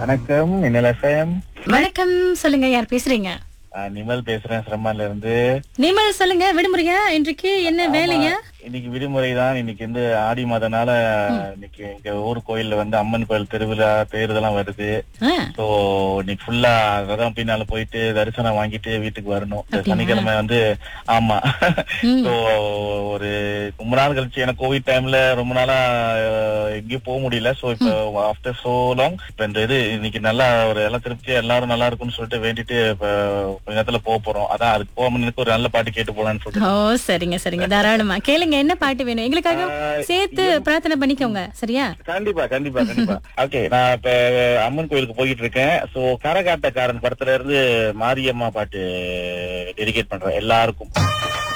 வணக்கம் மின்னல் எஃப்எம் வணக்கம் சொல்லுங்க யார் பேசுறீங்க நிமல் பேசுறேன் சிரமால இருந்து நிமல் சொல்லுங்க விடுமுறையா இன்றைக்கு என்ன வேலையா இன்னைக்கு விடுமுறை தான் இன்னைக்கு வந்து ஆடி மாதனால இன்னைக்கு எங்க ஊர் கோயில்ல வந்து அம்மன் கோயில் திருவிழா தேர் இதெல்லாம் வருது ஆ, சோ இன்னைக்கு ஃபுல்லா அதான் பின்னால போயிட்டு தரிசனம் வாங்கிட்டு வீட்டுக்கு வரணும் இந்த அப்படியா? சனிக்கிழமை வந்து ஆமா ம். சோ ஒரு ரொம்ப நாள் கழிச்சு எனக்கு கோவிட் டைம்ல ரொம்ப நாளா அஹ், எங்கேயும் போக முடியல சோ இப்ப ஆஃப்டர் சோ லாங் இப்ப இந்த இது இன்னைக்கு நல்லா ஒரு எல்லாம் திருப்தியா எல்லாரும் நல்லா இருக்கும்னு சொல்லிட்டு வேண்டிட்டு இப்ப கொஞ்ச நேரத்துல போக போறோம் அதான் அதுக்கு போக எனக்கு ஒரு நல்ல பாட்டு கேட்டு போலான்னு சொல்லிட்டு ஓ சரிங்க சரிங்க தாராளமா கேளுங்க என்ன பாட்டு வேணும் எங்களுக்காக சேர்த்து பிரார்த்தனை பண்ணிக்கோங்க சரியா கண்டிப்பா கண்டிப்பா கண்டிப்பா ஓகே நான் இப்ப அம்மன் கோயிலுக்கு போயிட்டு இருக்கேன் சோ கரகாட்டக்காரன் படத்துல இருந்து மாரியம்மா பாட்டு டெடிகேட் பண்றேன் எல்லாருக்கும்